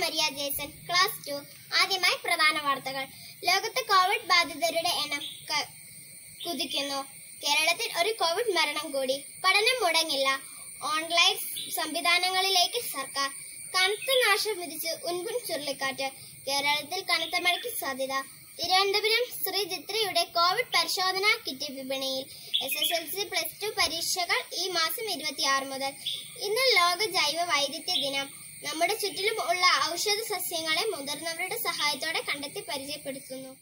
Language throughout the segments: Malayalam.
മരിയ ജേസൺ ക്ലാസ് ടു ആദ്യമായി പ്രധാന വാർത്തകൾ ലോകത്ത് കോവിഡ് ബാധിതരുടെ എണ്ണം ക- കുതിക്കുന്നു കേരളത്തിൽ ഒരു കോവിഡ് മരണം കൂടി പഠനം മുടങ്ങില്ല ഓൺലൈൻ സംവിധാനങ്ങളിലേക്ക് സർക്കാർ കനത്ത നാശം വിധിച്ച് ഉൻപുൻ ചുഴലിക്കാറ്റ് കേരളത്തിൽ കനത്ത മഴയ്ക്ക് സാധ്യത തിരുവനന്തപുരം ശ്രീ ചിത്രയുടെ കോവിഡ് പരിശോധനാ കിറ്റ് വിപണിയിൽ S S L C plus two പരീക്ഷകൾ ഈ മാസം ഇരുപത്തിയാറ് മുതൽ ഇന്ന് ലോക ജൈവ വൈവിധ്യ ദിനം നമ്മുടെ ചുറ്റിലും ഉള്ള ഔഷധ സസ്യങ്ങളെ മുതിർന്നവരുടെ സഹായത്തോടെ കണ്ടെത്തി പരിചയപ്പെടുത്തുന്നു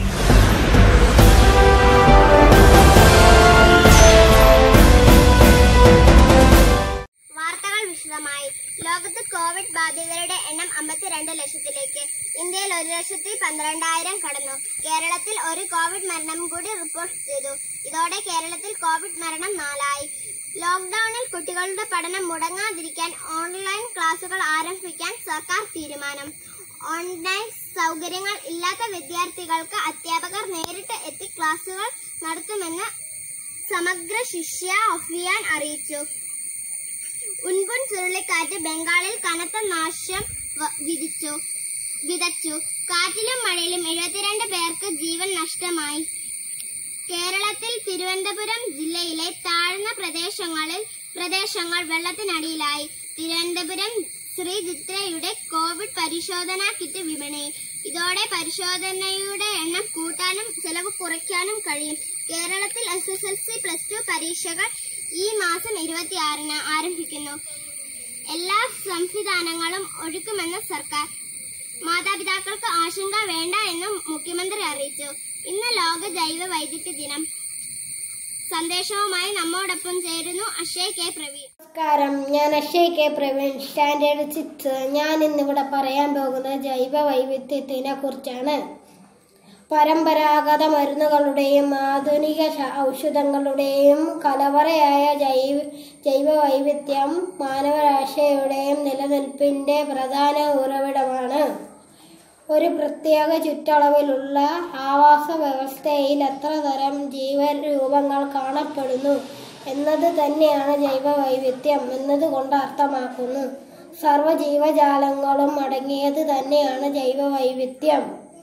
വാർത്തകൾ വിശദമായി ലോകത്ത് കോവിഡ് ബാധിതരുടെ എണ്ണം അമ്പത്തിരണ്ട് ലക്ഷത്തിലേക്ക് ഇന്ത്യയിൽ ഒരു ലക്ഷത്തി പന്ത്രണ്ടായിരം കടന്നു കേരളത്തിൽ ഒരു കോവിഡ് മരണം കൂടി റിപ്പോർട്ട് ചെയ്തു ഇതോടെ കേരളത്തിൽ കോവിഡ് മരണം നാലായി ലോക്ഡൌണിൽ കുട്ടികളുടെ പഠനം മുടങ്ങാതിരിക്കാൻ ഓൺലൈൻ ക്ലാസുകൾ ആരംഭിക്കാൻ സർക്കാർ തീരുമാനം ഓൺലൈൻ സൗകര്യങ്ങൾ ഇല്ലാത്ത വിദ്യാർത്ഥികൾക്ക് അധ്യാപകർ നേരിട്ട് എത്തി ക്ലാസുകൾ നടത്തുമെന്ന് സമഗ്ര ശിഷ്യ അഭിയാൻ അറിയിച്ചു ഉൻപുൻ ചുഴലിക്കാറ്റ് ബംഗാളിൽ കനത്ത നാശം വ- വിധിച്ചു വിതച്ചു കാറ്റിലും മഴയിലും എഴുപത്തിരണ്ട് പേർക്ക് ജീവൻ നഷ്ടമായി കേരളത്തിൽ തിരുവനന്തപുരം ജില്ലയിലെ താഴ്ന്ന പ്രദേശങ്ങളിൽ പ്രദേശങ്ങൾ വെള്ളത്തിനടിയിലായി തിരുവനന്തപുരം ശ്രീ ചിത്രയുടെ കോവിഡ് പരിശോധനാ കിറ്റ് വിപണിയിൽ ഇതോടെ പരിശോധനയുടെ എണ്ണം കൂട്ടാനും ചെലവ് കുറയ്ക്കാനും കഴിയും കേരളത്തിൽ S S L C plus two പരീക്ഷകൾ ഈ മാസം ഇരുപത്തിയാറിന് ആരംഭിക്കുന്നു എല്ലാ സംവിധാനങ്ങളും ഒരുക്കുമെന്ന് സർക്കാർ മാതാപിതാക്കൾക്ക് ആശങ്ക വേണ്ട എന്നും മുഖ്യമന്ത്രി അറിയിച്ചു ഇന്ന് ലോക ജൈവ വൈദ്യുതി ദിനം സന്ദേശവുമായി നമ്മോടൊപ്പം ചേരുന്നു അക്ഷയ് കെ പ്രവീൺ നമസ്കാരം ഞാൻ Akshay K Praveen standard six ഞാൻ ഇന്നിവിടെ പറയാൻ പോകുന്നത് ജൈവ വൈവിധ്യത്തിനെ കുറിച്ചാണ് പരമ്പരാഗത മരുന്നുകളുടെയും ആധുനിക ശ- ഔഷധങ്ങളുടെയും കലവറയായ ജൈവ ജൈവ വൈവിധ്യം മാനവരാശയുടെയും നിലനിൽപ്പിന്റെ പ്രധാന ഉറവിടമാണ് ഒരു പ്രത്യേക ചുറ്റളവിലുള്ള ആവാസ വ്യവസ്ഥയിൽ എത്ര തരം ജീവരൂപങ്ങൾ കാണപ്പെടുന്നു എന്നത് തന്നെയാണ് ജൈവ വൈവിധ്യം എന്നതുകൊണ്ട് അർത്ഥമാക്കുന്നു സർവ്വ ജീവജാലങ്ങളും അടങ്ങിയത് തന്നെയാണ് ജൈവ വൈവിധ്യം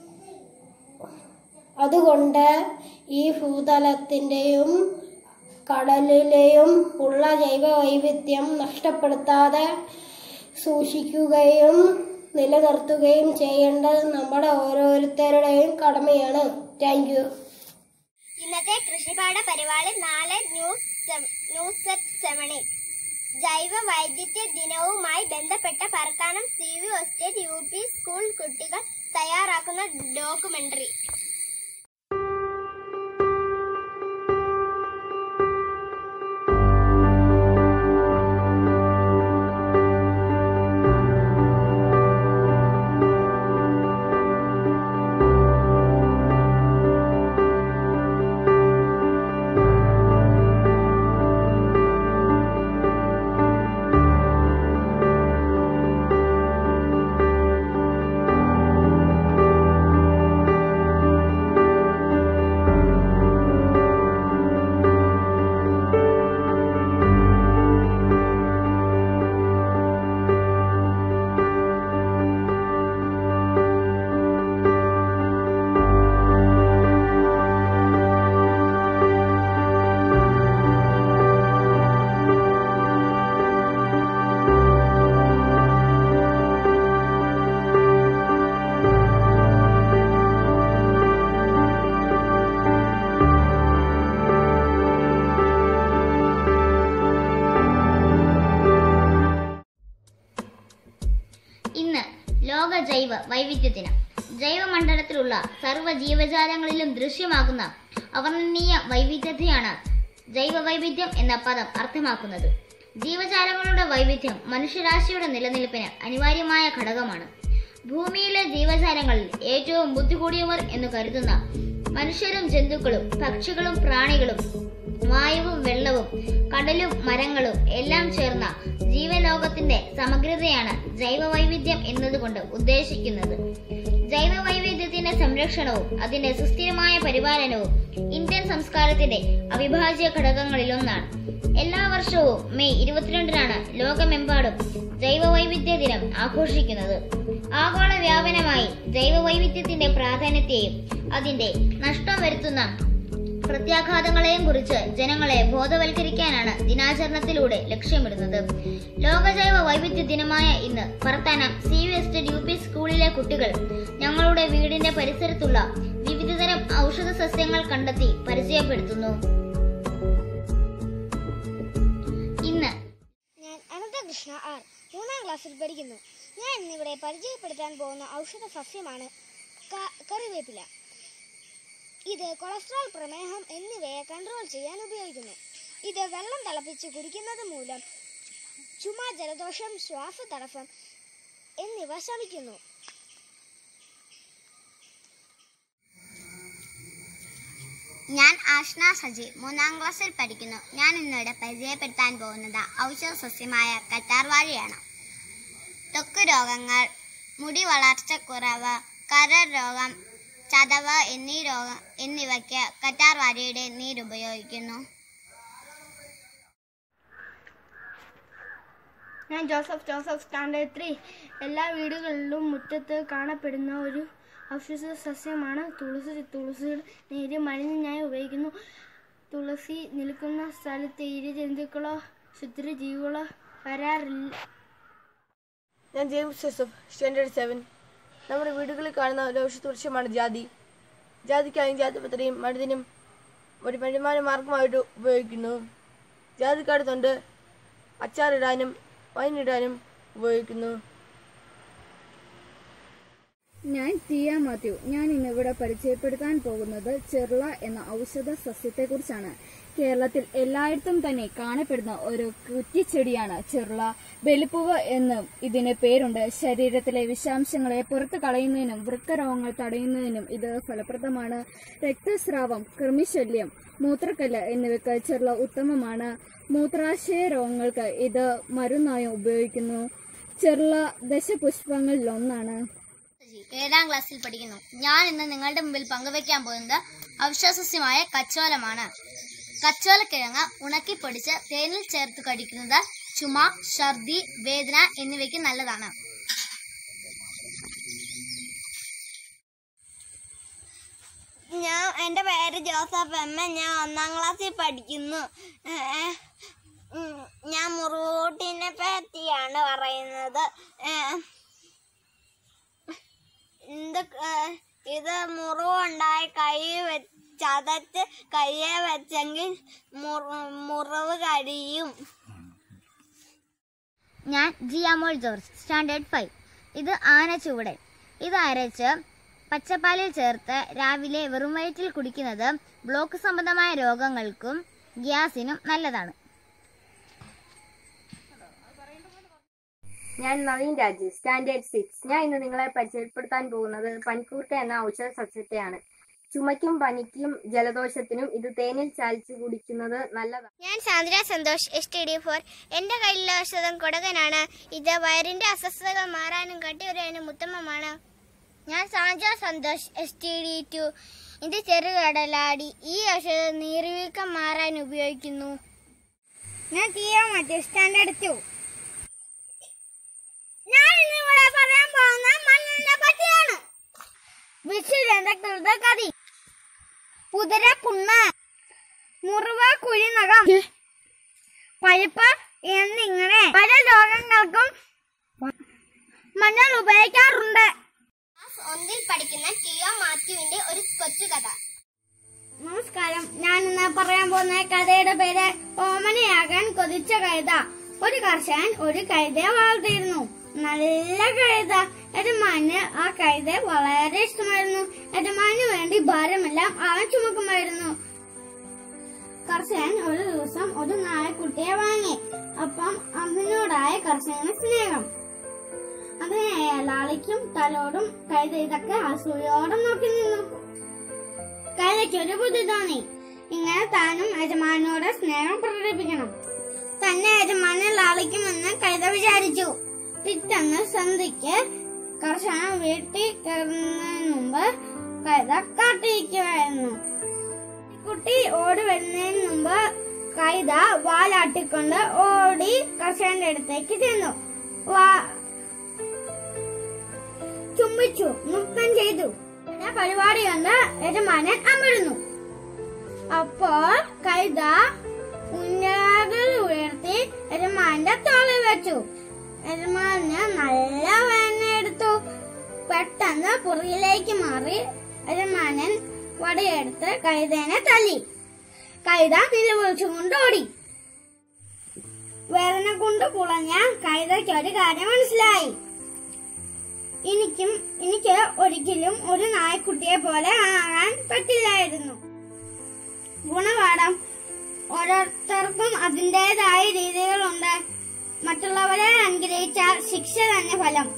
അതുകൊണ്ട് ഈ ഭൂതലത്തിൻ്റെയും കടലിലെയും ഉള്ള ജൈവ വൈവിധ്യം നഷ്ടപ്പെടുത്താതെ സൂക്ഷിക്കുകയും നിലനിർത്തുകയും ചെയ്യേണ്ടത് നമ്മുടെ ഓരോരുത്തരുടെയും കടമയാണ് താങ്ക് യു ഇന്നത്തെ കൃഷിപാഠ പരിപാടി നാളെ ന്യൂസ് സെവ- ന്യൂസ് അറ്റ് സെവനിൽ ജൈവ വൈദ്യുത ദിനവുമായി ബന്ധപ്പെട്ട Parakkanam C V estate U P school കുട്ടികൾ തയ്യാറാക്കുന്ന ഡോക്യുമെന്ററി ഇന്ന് ലോക ജൈവ വൈവിധ്യ ദിനം ജൈവമണ്ഡലത്തിലുള്ള സർവ്വ ജീവജാലങ്ങളിലും ദൃശ്യമാകുന്ന അവർണ്ണനീയ വൈവിധ്യതയാണ് ജൈവ വൈവിധ്യം എന്ന പദം അർത്ഥമാക്കുന്നത് ജീവജാലങ്ങളുടെ വൈവിധ്യം മനുഷ്യരാശിയുടെ നിലനിൽപ്പിന് അനിവാര്യമായ ഘടകമാണ് ഭൂമിയിലെ ജീവജാലങ്ങളിൽ ഏറ്റവും ബുദ്ധി കൂടിയവർ എന്ന് കരുതുന്ന മനുഷ്യരും ജന്തുക്കളും പക്ഷികളും പ്രാണികളും വായുവും വെള്ളവും കടലും മരങ്ങളും എല്ലാം ചേർന്ന ജീവലോകത്തിന്റെ സമഗ്രതയാണ് ജൈവ വൈവിധ്യം എന്നതുകൊണ്ട് ഉദ്ദേശിക്കുന്നത് ജൈവ വൈവിധ്യത്തിന്റെ സംരക്ഷണവും അതിന്റെ സുസ്ഥിരമായ പരിപാലനവും ഇന്ത്യൻ സംസ്കാരത്തിന്റെ അവിഭാജ്യ ഘടകങ്ങളിലൊന്നാണ് എല്ലാ വർഷവും മെയ് ഇരുപത്തിരണ്ടിനാണ് ലോകമെമ്പാടും ജൈവ വൈവിധ്യ ദിനം ആഘോഷിക്കുന്നത് ആഗോള വ്യാപനമായി ജൈവ വൈവിധ്യത്തിന്റെ പ്രാധാന്യത്തെയും അതിന്റെ നഷ്ടം വരുത്തുന്ന പ്രത്യാഘാതങ്ങളെയും കുറിച്ച് ജനങ്ങളെ ബോധവൽക്കരിക്കാനാണ് ദിനാചരണത്തിലൂടെ ലക്ഷ്യമിടുന്നത് ലോക ജൈവ വൈവിധ്യ ദിനമായ ഇന്ന് Parathanam C V estate U P സ്കൂളിലെ കുട്ടികൾ ഞങ്ങളുടെ വീടിന്റെ പരിസരത്തുള്ള വിവിധതരം ഔഷധ സസ്യങ്ങൾ കണ്ടെത്തി പരിചയപ്പെടുത്തുന്നു ഇന്ന് ഞാൻ അനന്തകൃഷ്ണ ആർ മൂന്നാം ക്ലാസ്സിൽ പഠിക്കുന്നു ഞാൻ ഇന്നിവിടെ പരിചയപ്പെടുത്താൻ പോകുന്ന ഔഷധ സസ്യമാണ് ക- കറിവേപ്പില ഇത് കൊളസ്ട്രോൾ പ്രമേഹം എന്നിവയെ കൺട്രോൾ ചെയ്യാൻ ഉപയോഗിക്കുന്നു ഇത് വെള്ളം തിളപ്പിച്ച് കുടിക്കുന്നത് മൂലം ചുമ ജലദോഷം ശ്വാസതടസ്സം എന്നിവ ശമിക്കുന്നു ഞാൻ ആഷ്ന സജി മൂന്നാം ക്ലാസ്സിൽ പഠിക്കുന്നു ഞാൻ ഇന്നിവിടെ പരിചയപ്പെടുത്താൻ പോകുന്നത് ഔഷധ സസ്യമായ കറ്റാർവാഴയാണ് ത്വക്ക് രോഗങ്ങൾ മുടി വളർച്ചക്കുറവ് കരൾ രോഗം ചതവ് എന്നീ രോഗം എന്നിവയ്ക്ക് കറ്റാർവാഴയുടെ നീരുപയോഗിക്കുന്നു ഞാൻ ജോസഫ് ജോസഫ് സ്റ്റാൻഡേർഡ് ത്രീ എല്ലാ വീടുകളിലും മുറ്റത്ത് കാണപ്പെടുന്ന ഒരു ഔഷധ സസ്യമാണ് തുളസി തുളസിയുടെ നീര് മരുന്നിനായി ഉപയോഗിക്കുന്നു തുളസി നിൽക്കുന്ന സ്ഥലത്ത് ഇരു ജന്തുക്കളോ ശുദ്രജീവികളോ വരാറില്ല ഞാൻ ജെയിംസ് ജോസഫ് സ്റ്റാൻഡേർഡ് സെവൻ നമ്മുടെ വീടുകളിൽ കാണുന്ന ഒരു ഔഷധ വൃക്ഷമാണ് ജാതി ജാതിക്കായും ജാതിപത്രിയും മരുന്നിനും ഒരു വരുമാന മാർഗമായിട്ട് ഉപയോഗിക്കുന്നു ജാതിക്കാട് തൊണ്ട് അച്ചാറിടാനും വൈനിടാനും ഉപയോഗിക്കുന്നു ഞാൻ ടിയ മാത്യു ഞാൻ ഇന്നിവിടെ പരിചയപ്പെടുത്താൻ പോകുന്നത് ചെർള എന്ന ഔഷധ സസ്യത്തെക്കുറിച്ചാണ് കേരളത്തിൽ എല്ലായിടത്തും തന്നെ കാണപ്പെടുന്ന ഒരു കുറ്റിച്ചെടിയാണ് ചെർള വെളുപ്പുവ് എന്നും ഇതിന് പേരുണ്ട് ശരീരത്തിലെ വിഷാംശങ്ങളെ പുറത്തു കളയുന്നതിനും വൃക്കരോഗങ്ങൾ തടയുന്നതിനും ഇത് ഫലപ്രദമാണ് രക്തസ്രാവം കൃമിശല്യം മൂത്രക്കല്ല് എന്നിവയ്ക്ക് ചെർള ഉത്തമമാണ് മൂത്രാശയ രോഗങ്ങൾക്ക് ഇത് മരുന്നായും ഉപയോഗിക്കുന്നു ചെർള ദശപുഷ്പങ്ങളിൽ ഒന്നാണ് ഏഴാം ക്ലാസ്സിൽ പഠിക്കുന്നു ഞാൻ ഇന്ന് നിങ്ങളുടെ മുമ്പിൽ പങ്കുവയ്ക്കാൻ പോകുന്നത് ഔഷധസസ്യമായ കച്ചോലമാണ് കച്ചോലക്കിഴങ്ങ് ഉണക്കിപ്പൊടിച്ച് തേനിൽ ചേർത്ത് കടിക്കുന്നത് ചുമ ഛർദി വേദന എന്നിവയ്ക്ക് നല്ലതാണ് ഞാൻ എൻ്റെ പേര് ജോസഫ് എം എ. ഞാൻ ഒന്നാം ക്ലാസ്സിൽ പഠിക്കുന്നു ഏഹ്, ഉം, ഞാൻ മുറൂട്ടിനെ പറ്റിയാണ് പറയുന്നത് ഏഹ്, ഇത് ഏഹ്, ഇത് മുറിവുണ്ടായി കൈ വെ- ചതച്ച് കയ്യെ വെച്ചെങ്കിൽ മുറി- മുറിവ് കരിയും ഞാൻ ജിയാമോൾ ജോർജ് സ്റ്റാൻഡേർഡ് ഫൈവ് ഇത് ആനച്ചൂടൻ ഇത് അരച്ച് പച്ചപ്പാലിൽ ചേർത്ത് രാവിലെ വെറും വയറ്റിൽ കുടിക്കുന്നത് ബ്ലോക്ക് സംബന്ധമായ രോഗങ്ങൾക്കും ഗ്യാസിനും നല്ലതാണ് ഞാൻ നവീൻ രാജ് സ്റ്റാൻഡേർഡ് സിക്സ് ഞാൻ ഇന്ന് നിങ്ങളെ പരിചയപ്പെടുത്താൻ പോകുന്നത് പനിക്കൂർക്ക എന്ന ഔഷധ സസ്യത്തെയാണ് ചുമയ്ക്കും പനിക്കും ജലദോഷത്തിനും ഇത് തേനിൽ ചാലിച്ച് കുടിക്കുന്നത് നല്ലതാണ് ഞാൻ Sandra Santhosh S T D four എന്റെ കയ്യിലുള്ള ഔഷധം കൊടകനാണ് ഇത് വയറിന്റെ അസ്വസ്ഥതകൾ മാറാനും കട്ടിയുറയാനും ഉത്തമമാണ് ഞാൻ Sancha Santhosh S T D two ഇത് ചെറുകടലാടി ഈ ഔഷധം നീർവീക്കം മാറാൻ ഉപയോഗിക്കുന്നു ഞാൻ തീയ മറ്റേ സ്റ്റാൻഡേർഡ് ടു ഞാൻ ഇന്നിവിടെ പറയാൻ പോകുന്ന മണ്ണിനെ പറ്റിയാണ് വിഷുജന്തുക്കളുടെ കതി കുതിര കുണ്ണ മുറിവ് കുഴിനകം പഴുപ്പ് എന്നിങ്ങനെ പല രോഗങ്ങൾക്കും മഞ്ഞൾ ഉപയോഗിക്കാറുണ്ട് ഒന്നിൽ പഠിക്കുന്ന ടിയോ മാത്യുവിന്റെ ഒരു കൊച്ചു കഥ നമസ്കാരം ഞാൻ ഇന്ന് പറയാൻ പോകുന്ന കഥയുടെ പേര് ഓമനയാകാൻ കൊതിച്ച കഴുത ഒരു കർഷകൻ ഒരു കഴുതയെ വളർത്തിയിരുന്നു നല്ല കഴുത യജമാന് ആ കഴുതയെ വളരെ ഇഷ്ടമായിരുന്നു യജമാന് വേണ്ടി ഭാരമെല്ലാം അവൻ ചുമക്കുമായിരുന്നു കർഷകൻ ഒരു ദിവസം ഒരു നായക്കുട്ടിയെ വാങ്ങി അപ്പം അതിനോടായ കർഷകന് സ്നേഹം അതിനെ ലാളിക്കും തലോടും കഴുത ഇതൊക്കെ അസൂയോടെ നോക്കി നിന്നു കഴുതയ്ക്ക് ഒരു ബുദ്ധി തോന്നി ഇങ്ങനെ താനും യജമാനോട് സ്നേഹം പ്രകടിപ്പിക്കണം തന്നെ യജമാനെ ലാളിക്കുമെന്ന് കഴുത വിചാരിച്ചു പിറ്റന്ന് സന്ധ്യയ്ക്ക് കർഷകൻ വീട്ടിൽ കയറുന്നതിന് മുമ്പ് കഴുത കാട്ടിരിക്കുമായിരുന്നു കുട്ടി ഓടി വരുന്നതിന് മുമ്പ് കൈത വാലാട്ടിക്കൊണ്ട് ഓടി കർഷകന്റെ അടുത്തേക്ക് ചെന്നു വാ ചുംബിച്ചു നൃത്തം ചെയ്തു പിന്നെ പരിപാടി കണ്ട് യജമാനൻ അമിടുന്നു അപ്പോൾ കൈത ഉന്നകൾ ഉയർത്തി യജമാന്റെ തോളിൽ വെച്ചു യജമാന് നല്ല വേദന എടുത്തു പെട്ടെന്ന് പുറകിലേക്ക് മാറി യജമാനൻ വടയെടുത്ത് കൈതേനെ തല്ലി കൈത നിലവിളിച്ചുകൊണ്ട് ഓടി വേദന കൊണ്ട് പുളഞ്ഞ കൈതയ്ക്ക് ഒരു കാര്യം മനസ്സിലായി എനിക്കും എനിക്ക് ഒരിക്കലും ഒരു നായ്ക്കുട്ടിയെ പോലെ ആകാൻ പറ്റില്ലായിരുന്നു ഗുണപാഠം ഓരോരുത്തർക്കും അതിൻ്റെതായ രീതികളുണ്ട് മറ്റുള്ളവരെ അനുഗ്രഹിച്ചാൽ ശിക്ഷ തന്നെ ഫലം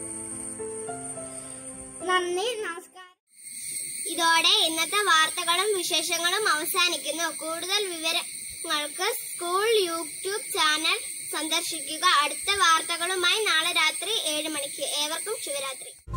നന്ദി നമസ്കാരം ഇതോടെ ഇന്നത്തെ വാർത്തകളും വിശേഷങ്ങളും അവസാനിക്കുന്നു കൂടുതൽ വിവരങ്ങൾക്ക് സ്കൂൾ യൂട്യൂബ് ചാനൽ സന്ദർശിക്കുക അടുത്ത വാർത്തകളുമായി നാളെ രാത്രി ഏഴ് മണിക്ക് ഏവർക്കും ശിവരാത്രി